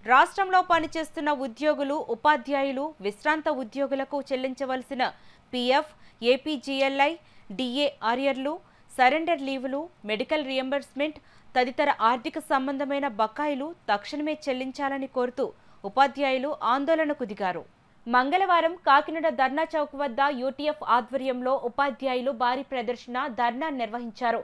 రాష్ట్రంలో పనిచేస్తున్న ఉద్యోగులు ఉపాధ్యాయులు విశ్రాంత ఉద్యోగులకు చెల్లించవలసిన పీఎఫ్ ఏపీజీఎల్ఐ డిఏ ఆరియర్లు సరెండర్ లీవులు మెడికల్ రియంబర్స్మెంట్ తదితర ఆర్థిక సంబంధమైన బకాయిలు తక్షణమే చెల్లించాలని కోరుతూ ఉపాధ్యాయులు ఆందోళనకు దిగారు మంగళవారం కాకినాడ ధర్నా చౌక్ వద్ద యూటీఎఫ్ ఆధ్వర్యంలో ఉపాధ్యాయులు భారీ ప్రదర్శన ధర్నా నిర్వహించారు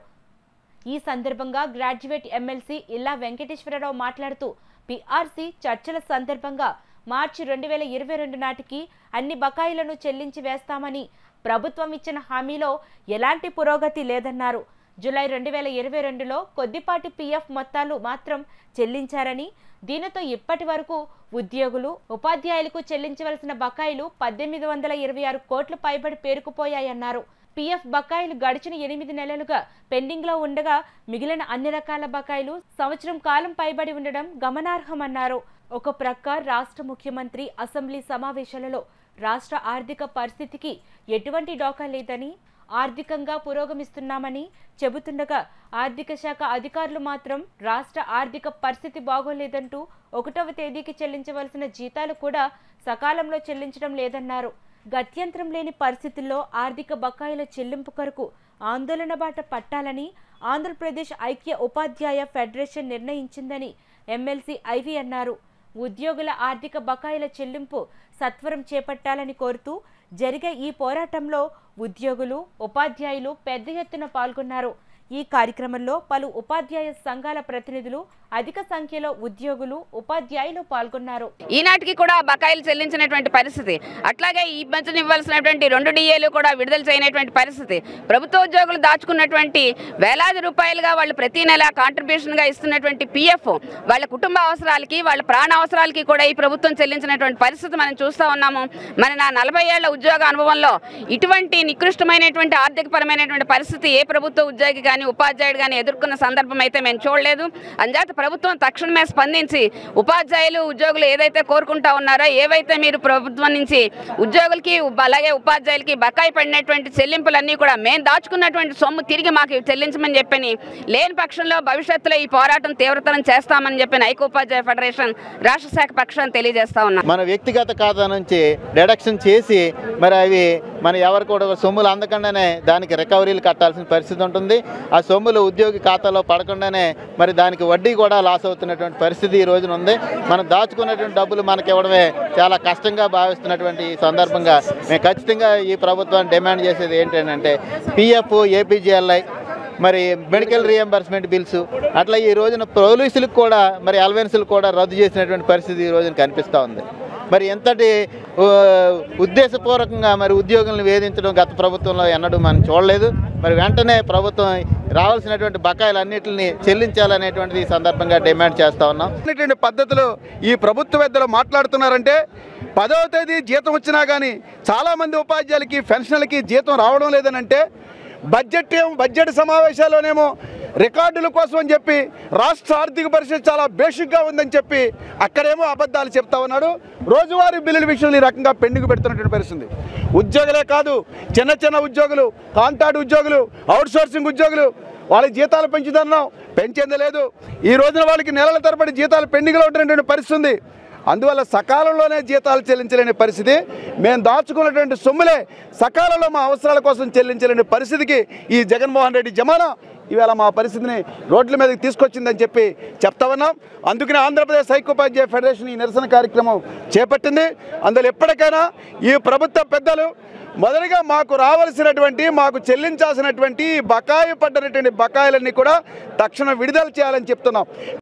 ఈ సందర్భంగా గ్రాడ్యుయేట్ ఎమ్మెల్సీ ఇల్లా వెంకటేశ్వరరావు మాట్లాడుతూ పిఆర్సీ చర్చల సందర్భంగా మార్చి రెండు వేల ఇరవై రెండు నాటికి అన్ని బకాయిలను చెల్లించి వేస్తామని ప్రభుత్వం ఇచ్చిన హామీలో ఎలాంటి పురోగతి లేదన్నారు జూలై రెండు వేల ఇరవై రెండులో కొద్దిపాటి పీఎఫ్ మొత్తాలు మాత్రం చెల్లించారని దీనితో ఇప్పటి వరకు ఉద్యోగులు ఉపాధ్యాయులకు చెల్లించవలసిన బకాయిలు పద్దెనిమిది వందల ఇరవై ఆరు కోట్లు పైబడి పేరుకుపోయాయన్నారు పీఎఫ్ బకాయిలు గడిచిన ఎనిమిది నెలలుగా పెండింగ్లో ఉండగా మిగిలిన అన్ని రకాల బకాయిలు సంవత్సరం కాలం పైబడి ఉండడం గమనార్హమన్నారు ఒక ప్రక్క రాష్ట్ర ముఖ్యమంత్రి అసెంబ్లీ సమావేశాలలో రాష్ట్ర ఆర్థిక పరిస్థితికి ఎటువంటి డోకా లేదని ఆర్థికంగా పురోగమిస్తున్నామని చెబుతుండగా ఆర్థిక శాఖ అధికారులు మాత్రం రాష్ట్ర ఆర్థిక పరిస్థితి బాగోలేదంటూ ఒకటవ తేదీకి చెల్లించవలసిన జీతాలు కూడా సకాలంలో చెల్లించడం లేదన్నారు గత్యంతరం లేని పరిస్థితుల్లో ఆర్థిక బకాయిల చెల్లింపు కొరకు ఆందోళన బాట పట్టాలని ఆంధ్రప్రదేశ్ ఐక్య ఉపాధ్యాయ ఫెడరేషన్ నిర్ణయించిందని ఎమ్మెల్సీ ఐవి అన్నారు ఉద్యోగుల ఆర్థిక బకాయిల చెల్లింపు సత్వరం చేపట్టాలని కోరుతూ జరిగే ఈ పోరాటంలో ఉద్యోగులు ఉపాధ్యాయులు పెద్ద ఎత్తున పాల్గొన్నారు ఈ కార్యక్రమంలో పలు ఉపాధ్యాయ సంఘాల ప్రతినిధులు అధిక సంఖ్యలో ఉద్యోగులు ఉపాధ్యాయులు పాల్గొన్నారు ఈనాటికి కూడా బకాయిలు చెల్లించినటువంటి పరిస్థితి అట్లాగే ఈ మధ్యన ఇవ్వాల్సినటువంటి రెండు డిఏలు కూడా విడుదల చేయనటువంటి పరిస్థితి ప్రభుత్వ ఉద్యోగులు దాచుకున్నటువంటి వేలాది రూపాయలుగా వాళ్ళు ప్రతి నెల కాంట్రిబ్యూషన్గా ఇస్తున్నటువంటి పిఎఫ్ వాళ్ళ కుటుంబ అవసరాలకి వాళ్ళ ప్రాణ అవసరాలకి కూడా ఈ ప్రభుత్వం చెల్లించినటువంటి పరిస్థితి మనం చూస్తూ ఉన్నాము మరి నా నలభై ఏళ్ల ఉద్యోగ అనుభవంలో ఇటువంటి నికృష్టమైనటువంటి ఆర్థికపరమైనటువంటి పరిస్థితి ఏ ప్రభుత్వ ఉద్యోగి కానీ ఉపాధ్యాయుడు కానీ ఎదుర్కొన్న సందర్భం అయితే మేము చూడలేదు అంచేత ప్రభుత్వం తక్షణమే స్పందించి ఉపాధ్యాయులు ఉద్యోగులు ఏదైతే కోరుకుంటా ఉన్నారో ఏవైతే మీరు ప్రభుత్వం నుంచి ఉద్యోగులకి అలాగే ఉపాధ్యాయులకి బకాయి పడినటువంటి చెల్లింపులన్నీ కూడా మేము దాచుకున్నటువంటి సొమ్ము తిరిగి మాకు చెల్లించమని చెప్పని లేని పక్షంలో భవిష్యత్తులో ఈ పోరాటం తీవ్రతరం చేస్తామని చెప్పిన ఐకోపాధ్యాయ ఫెడరేషన్ రాష్ట్ర శాఖ పక్షాన్ని తెలియజేస్తా ఉన్నాం మన వ్యక్తిగత ఖాతా నుంచి డిడక్షన్ చేసి మరి అవి మన ఎవరు కూడా సొమ్ములు అందకుండానే దానికి రికవరీలు కట్టాల్సిన పరిస్థితి ఉంటుంది ఆ సొమ్ములు ఉద్యోగి ఖాతాలో పడకుండానే మరి దానికి వడ్డీ కూడా లాస్ అవుతున్నటువంటి పరిస్థితి ఈ రోజున ఉంది మనం దాచుకున్నటువంటి డబ్బులు మనకి ఇవ్వడమే చాలా కష్టంగా భావిస్తున్నటువంటి ఈ సందర్భంగా మేము ఖచ్చితంగా ఈ ప్రభుత్వాన్ని డిమాండ్ చేసేది ఏంటంటే పిఎఫ్ ఏపీజీఎల్ఐ మరి మెడికల్ రియంబర్స్మెంట్ బిల్స్ అట్లా ఈ రోజున పోలీసులకు కూడా మరి అలవెన్సులు కూడా రద్దు చేసినటువంటి పరిస్థితి ఈ రోజున కనిపిస్తూ ఉంది మరి ఎంతటి ఆ, ఉద్దేశపూర్వకంగా మరి ఉద్యోగులను వేధించడం గత ప్రభుత్వంలో ఎన్నడూ మనం చూడలేదు మరి వెంటనే ప్రభుత్వం రావాల్సినటువంటి బకాయిలన్నింటిని చెల్లించాలనేటువంటిది ఈ సందర్భంగా డిమాండ్ చేస్తూ ఉన్నాం అనేటువంటి పద్ధతిలో ఈ ప్రభుత్వ పెద్దలు మాట్లాడుతున్నారంటే పదవ తేదీ జీతం వచ్చినా కానీ చాలామంది ఉపాధ్యాయులకి పెన్షన్లకి జీతం రావడం లేదనంటే బడ్జెట్ ఏమో బడ్జెట్ సమావేశాల్లోనేమో రికార్డుల కోసం అని చెప్పి రాష్ట్ర ఆర్థిక పరిస్థితి చాలా బేసిక్గా ఉందని చెప్పి అక్కడేమో అబద్ధాలు చెప్తా ఉన్నాడు రోజువారీ బిల్లుల విషయంలో ఈ రకంగా పెండింగ్ పెడుతున్నటువంటి పరిస్థితి ఉద్యోగులే కాదు చిన్న చిన్న ఉద్యోగులు కాంట్రాక్ట్ ఉద్యోగులు అవుట్సోర్సింగ్ ఉద్యోగులు వాళ్ళ జీతాలు పెంచుతున్నాం పెంచేది లేదు ఈ రోజున వాళ్ళకి నెలల తరబడి జీతాలు పెండింగ్లో ఉంటున్నటువంటి పరిస్థితి ఉంది అందువల్ల సకాలంలోనే జీతాలు చెల్లించలేని పరిస్థితి మేము దాచుకున్నటువంటి సొమ్ములే సకాలంలో మా అవసరాల కోసం చెల్లించలేని పరిస్థితికి ఈ జగన్మోహన్ రెడ్డి జమానా ఈవేళ మా పరిస్థితిని రోడ్ల మీదకి తీసుకొచ్చిందని చెప్పి చెప్తా ఉన్నాం అందుకనే ఆంధ్రప్రదేశ్ ఐక్యోపాధ్యాయ ఫెడరేషన్ ఈ నిరసన కార్యక్రమం చేపట్టింది అందులో ఎప్పటికైనా ఈ ప్రభుత్వ పెద్దలు మొదటిగా మాకు రావాల్సినటువంటి మాకు చెల్లించాల్సినటువంటి బకాయి పడ్డనటువంటి బకాయిలన్నీ కూడా తక్షణం విడుదల చేయాలని చెప్తున్నాం